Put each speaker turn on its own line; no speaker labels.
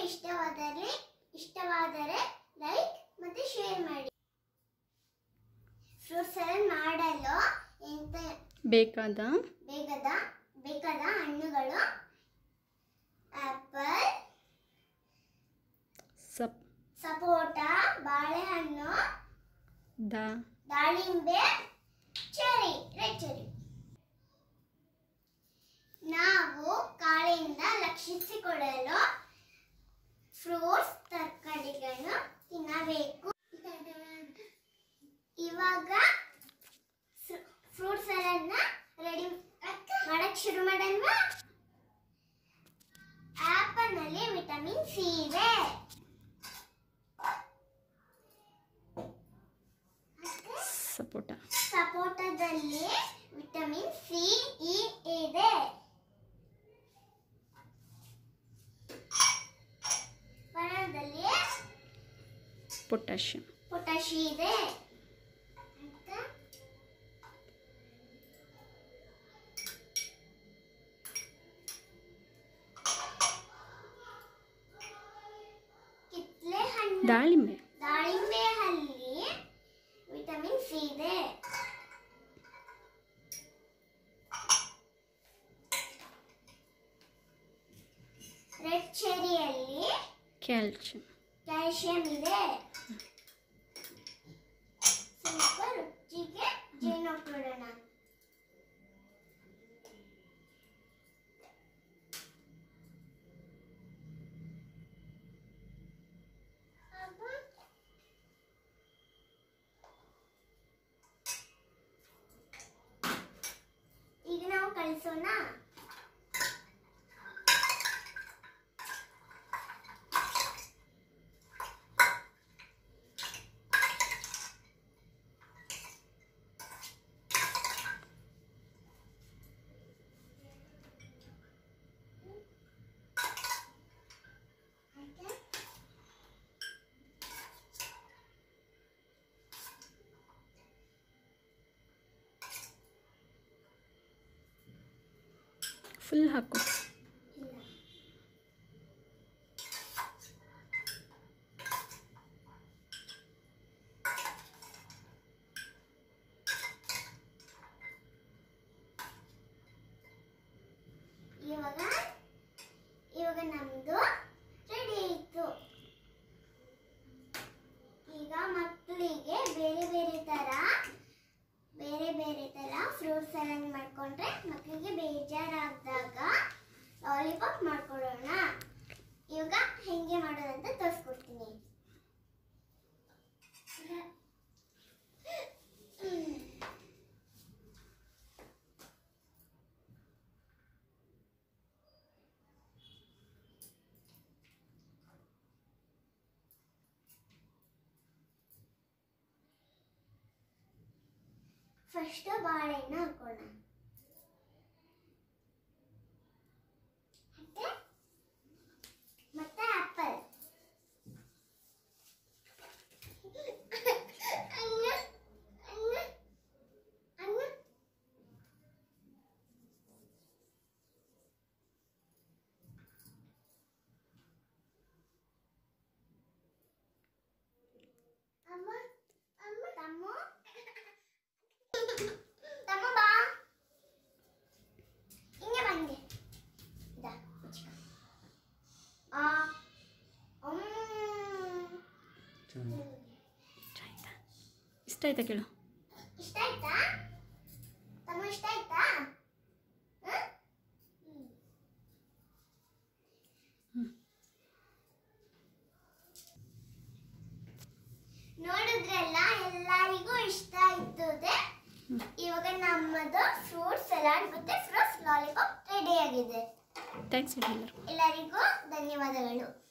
ಇಷ್ಟವಾದರೆ ಇಷ್ಟವಾದರೆ ಲೈಕ್ ಮತ್ತೆ ಶೇರ್ ಮಾಡಿ ಫ್ರೂಟ್ ಸಲಾಡ್ ಮಾಡಲು ಎಂತ
ಬೇಕಾದ
ಬೇಗದ ಬೇಕಾದ ಹಣ್ಣುಗಳು ಆಪಲ್
ಸಪ್
ಸಪೋಟ ಬಾಳೆಹಣ್ಣು
ದ
ದಾಳಿಂಬೆ ಚೆರಿ ರೆಡ್ ಚೆರಿ ನಾವು ಕಾಳೆಯಿಂದ ರಕ್ಷಿಸಿಕೊಳ್ಳಲು ಫ್ರೂಟ್ಸ್ ತರಕಾರಿಗಳನ್ನು ತಿನ್ನಬೇಕು ಇವಾಗ ಫ್ರೂಟ್ಸ್ ಸಲಾಡ್ನ ರೆಡಿ ಮಾಡಕ್ ಶುರು ಮಾಡಲ್ವಾ ಆಪಲ್ ನಲ್ಲಿ ವಿಟಮಿನ್ ಸಿ ಇದೆ
ಸಪೋಟ
ಸಪೋಟದಲ್ಲಿ ವಿಟಮಿನ್ ಸಿ ಇ ಇದೆ ಬನಾನದಲ್ಲಿ
ಪೊಟ್ಯಾಷಿಯಂ
ಪೊಟ್ಯಾಶಿ ಇದೆ ಮತ್ತೆ ಕಿತ್ಲೆ ಹಣ್ಣು
ದಾಳಿಂಬೆ
ದಾಳಿಂಬೆ ಹಲ್ಲಿ ವಿಟಮಿನ್ ಸಿ ಇದೆ ರೆಡ್ ಚೆರಿಯಲ್ಲಿ
ಕ್ಯಾಲ್ಸಿಯಂ
ಕ್ಯಾಲ್ಸಿಯಂ ಇದೆ ಸ್ವಲ್ಪ ರುಚಿಗೆ ಜೇನು ಹಾಕ್ಬಿಡೋಣ ಈಗ ನಾವು ಕಳಿಸೋಣ
ಫುಲ್ ಹಾಕು
ಇವಾಗ ಇವಾಗ ನಮ್ದು ರೆಡಿ ಆಯಿತು ಈಗ ಮಕ್ಕಳಿಗೆ ಬೇರೆ ಬೇರೆ ತರ ಬೇರೆ ಬೇರೆ ತರ ಫ್ರೂಟ್ಸ್ ಸಲಾಡ್ ಮಾಡ್ಕೊಂಡ್ರೆ ಮಕ್ಕಳಿಗೆ ಬೇಜಾರಾದಾಗ ಲಾಲಿಪಾಪ್ ಮಾಡ್ಕೊಳ್ಳೋಣ ಇವಾಗ ಹೆಂಗೆ ಮಾಡೋದಂತ ತೋರಿಸ್ಕೊಡ್ತೀನಿ ಫಸ್ಟ್ ಬಾಳೆಹಣ್ಣು ಹಾಕೋಣ ಮತ್ತೆ ಮತ್ತೆ ಆಪಲ್ ಅನ್ನ ಅನ್ನ ಅನ್ನ ಅಮ್ಮ ಅಮ್ಮ ತಮ್ಮ ತಮ್ಮ ಬಾ ಹಿಂಗೆ ಬಂದೆ ಇದಾ, ಮುಚ್ಕೊ. ಆ ಅಮ್.
ಇಷ್ಟ ಆಯ್ತಾ ಕೇಳು
ಇಷ್ಟ ಆಯ್ತಾ ತಮ್ಮ ಇಷ್ಟ ಆಯ್ತಾ ಹ? ನೋಡಿದ್ರಲ್ಲ ಎಲ್ಲರಿಗೂ ಇಷ್ಟ ಆಯ್ತದೆ ಇವಾಗ ನಮ್ಮದು ಫ್ರೂಟ್ ಸಲಾಡ್ ಮತ್ತೆ ಫ್ರೂಟ್ಸ್ ಲಾಲಿಪಾಪ್ ರೆಡಿ ಆಗಿದೆ
ಥ್ಯಾಂಕ್ಸ್ ಎಲ್ಲರಿಗೂ
ಎಲ್ಲರಿಗೂ ಧನ್ಯವಾದಗಳು